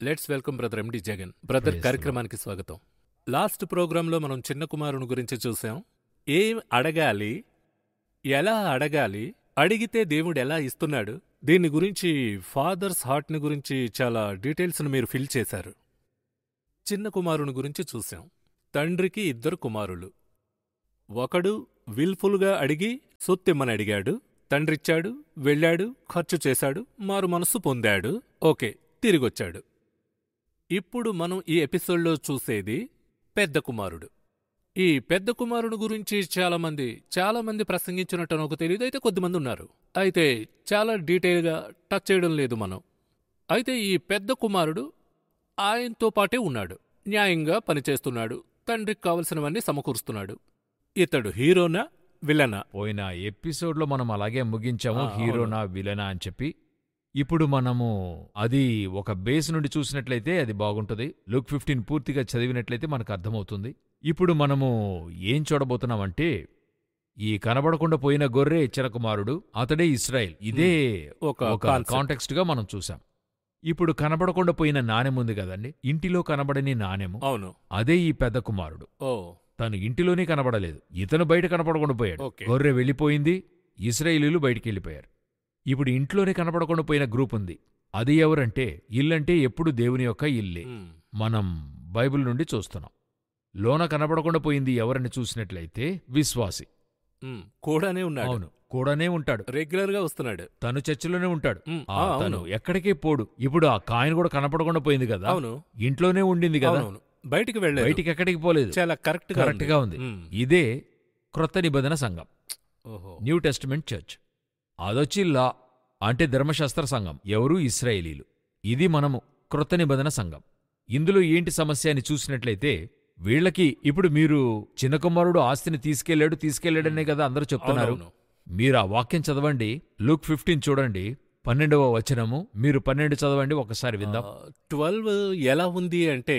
Let's welcome brother ఎండి Jagan brother Praise కార్యక్రమానికి స్వాగతం లాస్ట్ ప్రోగ్రాంలో మనం చిన్న కుమారుని గురించి చూసాం ఏం అడగాలి ఎలా అడగాలి అడిగితే దేవుడు ఎలా ఇస్తున్నాడు దీని గురించి ఫాదర్స్ హార్ట్ని గురించి చాలా డీటెయిల్స్ను మీరు ఫిల్ చేశారు చిన్న కుమారుని గురించి చూసాం తండ్రికి ఇద్దరు కుమారులు ఒకడు విల్ఫుల్గా అడిగి సొత్తిమ్మని అడిగాడు తండ్రిచ్చాడు వెళ్ళాడు ఖర్చు చేశాడు మారు మనస్సు పొందాడు ఓకే తిరిగొచ్చాడు ఇప్పుడు మనం ఈ ఎపిసోడ్లో చూసేది పెద్ద కుమారుడు ఈ పెద్ద కుమారుడు గురించి చాలామంది చాలామంది ప్రసంగించినట్టు నాకు తెలియదు అయితే కొద్దిమంది ఉన్నారు అయితే చాలా డీటెయిల్గా టచ్ చేయడం లేదు మనం అయితే ఈ పెద్ద కుమారుడు ఆయనతో పాటే ఉన్నాడు న్యాయంగా పనిచేస్తున్నాడు తండ్రికి కావలసినవన్నీ సమకూరుస్తున్నాడు ఇతడు హీరోనా విలనా పోయిన ఎపిసోడ్లో మనం అలాగే ముగించాము ఆ, హీరోనా విలనా అని చెప్పి ఇప్పుడు మనము అది ఒక బేస్ నుండి చూసినట్లయితే అది బాగుంటుంది లుక్ ఫిఫ్టీన్ పూర్తిగా చదివినట్లయితే మనకు అర్థమవుతుంది ఇప్పుడు మనము ఏం చూడబోతున్నామంటే ఈ కనబడకుండా పోయిన గొర్రె చిరకుమారుడు అతడే ఇస్రాయెల్ ఇదే ఒక ఒక concept. కాంటెక్స్ట్ గా మనం చూసాం ఇప్పుడు కనబడకుండా పోయిన నాణెం ఉంది కదండి ఇంటిలో కనబడని నాణెము అవును అదే ఈ పెద్ద కుమారుడు ఓ తను ఇంటిలోనే కనబడలేదు ఇతను బయట కనపడకుండా పోయాడు ఓకే. గొర్రె వెళ్ళిపోయింది ఇస్రాయేలీలు బయటికి వెళ్ళిపోయారు ఇప్పుడు ఇంట్లోనే కనపడకుండా పోయిన గ్రూప్ ఉంది అది ఎవరంటే ఇల్లంటే ఎప్పుడు దేవుని యొక్క ఇల్లే మ్, మనం బైబిల్ నుండి చూస్తున్నాం లోన కనపడకుండా పోయింది ఎవరని చూసినట్లయితే విశ్వాసి మ్, కూడానే ఉన్నాడు అవును కూడానే ఉంటాడు రెగ్యులర్ గా వస్తున్నాడు తను చర్చిలోనే ఉంటాడు మ్, ఆ, ఆ, తను అవును ఎక్కడికి పోడు ఇప్పుడు ఆ కాయిన్ కూడా కనపడకుండా పోయింది కదా అవును ఇంట్లోనే ఉండింది కదా అవునవును బయటికి వెళ్ళలేదు బయటికి ఎక్కడికి పోలేదు చాలా కరెక్ట్ కరెక్ట్ గా ఉంది మ్, ఇదే క్రొత్త నిబంధన సంఘం ఓహో న్యూ టెస్టిమెంట్ చర్చ్ అదొచ్చి లా అంటే ధర్మశాస్త్ర సంఘం ఎవరు ఇస్రాయేలీలు ఇది మనము క్రొత్త నిబంధన సంఘం ఇందులో ఏంటి సమస్య అని చూసినట్లయితే వీళ్ళకి ఇప్పుడు మీరు చిన్న కుమారుడు ఆస్తిని తీసుకెళ్లాడు తీసుకెళ్లాడనే కదా అందరూ చెప్తున్నారు అవునవును. మీరు ఆ వాక్యం చదవండి లుక్ ఫిఫ్టీన్ చూడండి పన్నెండవ వచనము మీరు పన్నెండు చదవండి ఒకసారి విందాం ట్వెల్వ్ ఎలా ఉంది అంటే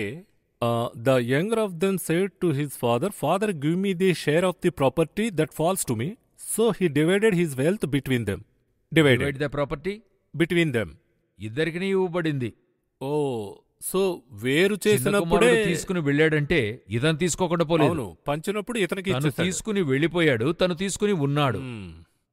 the younger of them said to his father father give me the share of the property that falls to me so he divided his wealth between them divided the property between them ఇద్దరికి ఇవ్వబడింది ఓ so వేరు చిన్న చేసినప్పుడే కుమారుడు తీసుకుని వెళ్ళాడంటే ఇతను తీసుకోకుండా పోలేదు అవును పంచినప్పుడు ఇతనికి తను ఇచ్చేసాడు. తీసుకుని వెళ్ళిపోయాడు తను తీసుకుని ఉన్నాడు మ్.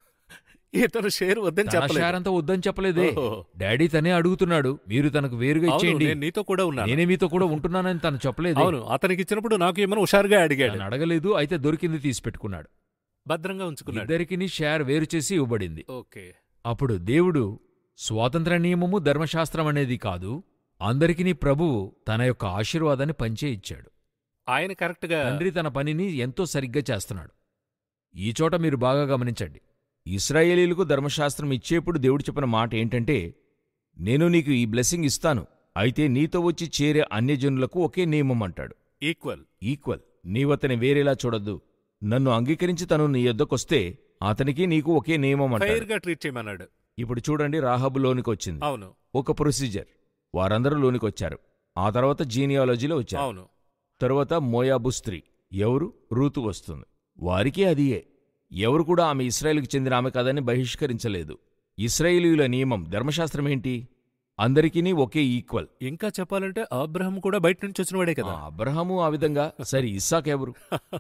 ఇతను షేర్ వద్దని తన చెప్పలేదు షేర్ అంతా వద్దని చెప్పలేదే ఓహో. డాడీ తనే అడుగుతున్నాడు మీరు తనకు వేరుగా అవును, ఇచ్చేయండి నేను నీతో కూడా ఉన్నాను నేనే మీతో కూడా ఉంటున్నానని తను చెప్పలేదు అవును అతనికి ఇచ్చినప్పుడు నాకు ఏమైనా హుషారుగా అడిగాడు తను అడగలేదు అయితే దొరికింది తీసి పెట్టుకున్నాడు భద్రంగా ఉంచుకున్నాడు ఇద్దరికిని షేర్ వేరు చేసి ఇవ్వబడింది ఓకే అప్పుడు దేవుడు స్వాతంత్ర నియమము ధర్మశాస్త్రం అనేది కాదు అందరికిని ప్రభువు తన యొక్క ఆశీర్వాదాన్ని పంచే ఇచ్చాడు ఆయన కరెక్ట్ గా తండ్రి తన పనిని ఎంతో సరిగ్గా చేస్తున్నాడు ఈ చోట మీరు బాగా గమనించండి ఇస్రాయేలీలకు ధర్మశాస్త్రం ఇచ్చేప్పుడు దేవుడు చెప్పిన మాట ఏంటంటే నేను నీకు ఈ బ్లెస్సింగ్ ఇస్తాను అయితే నీతో వచ్చి చేరే అన్యజనులకు ఒకే నియమం అంటాడు ఈక్వల్ ఈక్వల్ నీవతని వేరేలా చూడొద్దు నన్ను అంగీకరించి తను నీ యొద్దకొస్తే అతనికి నీకు ఒకే నియమం ఫైర్ అంటాడు గా ట్రీట్ చేయమన్నాడు ఇప్పుడు చూడండి రాహబు లోనికి వచ్చింది అవును ఒక ప్రొసీజర్ వారందరూ లోనికి వచ్చారు ఆ తర్వాత జీనియాలజీలో వచ్చారు అవును తరువాత మోయాబు స్త్రీ ఎవరు రూతు వస్తుంది వారికి అదియే ఎవరు కూడా ఆమె ఇస్రాయేలుకి చెందిన ఆమె కాదని బహిష్కరించలేదు ఇస్రాయేలీయుల నియమం ధర్మశాస్త్రం ఏంటి అందరికీ ఒకే ఈక్వల్ ఇంకా చెప్పాలంటే అబ్రహం కూడా బయట నుంచి వచ్చిన వాడే కదా ఆ అబ్రహాము ఆ విధంగా సరే ఇస్సాక్ ఎవరు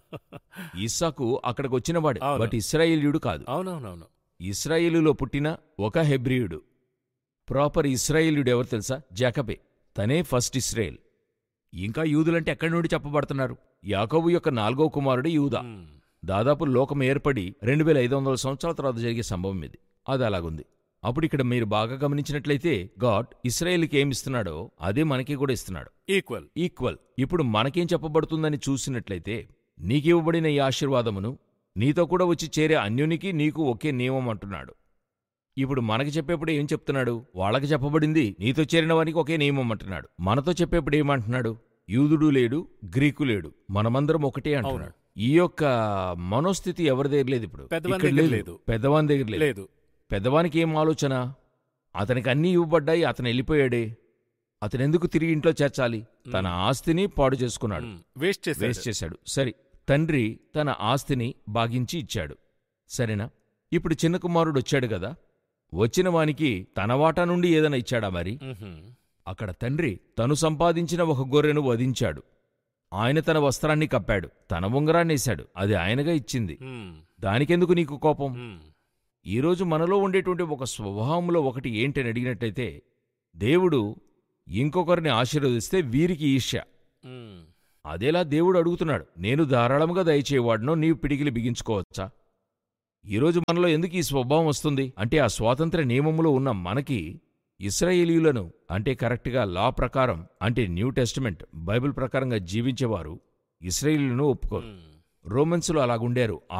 ఇస్సాకు అక్కడికి వచ్చినవాడే అవును. బట్ ఇస్రాయేలీయుడు కాదు అవునవునవును ఇస్రాయేలులో పుట్టిన ఒక హెబ్రియుడు ప్రాపర్ ఇస్రాయేలీయుడు ఎవరు తెలుసా జాకబే తనే ఫస్ట్ ఇస్రాయేల్ ఇంకా యూదులంటే ఎక్కడి నుండి చెప్పబడుతున్నారు యాకోబు యొక్క నాలుగో కుమారుడు యూదా మ్, దాదాపు లోకం ఏర్పడి రెండు వేల ఐదు వందల సంవత్సరాల తర్వాత జరిగే సంభవం ఇది అది అలాగుంది అప్పుడు ఇక్కడ మీరు బాగా గమనించినట్లయితే గాడ్ ఇస్రాయేల్కి ఏమిస్తున్నాడో అదే మనకి కూడా ఇస్తున్నాడు ఈక్వల్ ఈక్వల్ ఇప్పుడు మనకేం చెప్పబడుతుందని చూసినట్లయితే నీకివ్వబడిన ఈ ఆశీర్వాదమును నీతో కూడా వచ్చి చేరే అన్యునికి నీకు ఒకే నియమం అంటున్నాడు ఇప్పుడు మనకి చెప్పేప్పుడు ఏం చెప్తున్నాడు వాళ్ళకి చెప్పబడింది నీతో చేరిన వానికి ఒకే నియమం అంటున్నాడు మనతో చెప్పేప్పుడు ఏమంటున్నాడు యూదుడు లేడు గ్రీకు లేడు మనమందరం ఒకటే అంటున్నాడు ఈ యొక్క మనోస్థితి ఎవరి దగ్గర లేదు ఇప్పుడు పెద్దవాని ఇక్కడ దగ్గర లేదు. పెద్దవాని దగ్గర లేదు లేదు పెద్దవానికి ఏం ఆలోచన అతనికి అన్నీ ఇవ్వబడ్డాయి అతను వెళ్ళిపోయాడే అతనెందుకు తిరిగి ఇంట్లో చేర్చాలి తన ఆస్తిని పాడు చేసుకున్నాడు వేస్ట్ వేస్ట్ చేసేసి చేశాడు సరే తండ్రి తన ఆస్తిని బాగించి ఇచ్చాడు సరేనా ఇప్పుడు చిన్న కుమారుడు వచ్చాడు కదా వచ్చిన వానికి తన వాటా నుండి ఏదైనా ఇచ్చాడా మరి అక్కడ తండ్రి తను సంపాదించిన ఒక గొర్రెను వధించాడు ఆయన తన వస్త్రాన్ని కప్పాడు తన ఉంగరాన్నేశాడు అది ఆయనగా ఇచ్చింది మ్మ్. దానికెందుకు నీకు కోపం మ్మ్. ఈరోజు మనలో ఉండేటువంటి ఒక స్వభావంలో ఒకటి ఏంటని అడిగినట్టయితే దేవుడు ఇంకొకరిని ఆశీర్వదిస్తే వీరికి ఈర్ష్య మ్మ్. అదేలా దేవుడు అడుగుతున్నాడు నేను ధారాళముగా దయచేవాడునో నీవు పిడికిలి బిగించుకోవచ్చా ఈరోజు మనలో ఎందుకు ఈ స్వభావం వస్తుంది అంటే ఆ స్వాతంత్ర నియమములో ఉన్న మనకి ఇస్రాయేలీయులను అంటే కరెక్ట్గా లా ప్రకారం అంటే న్యూ టెస్టిమెంట్ బైబిల్ ప్రకారంగా జీవించేవారు ఇస్రాయేలీలను ఒప్పుకోరు మ్మ్. రోమన్సులు అలాగుండారు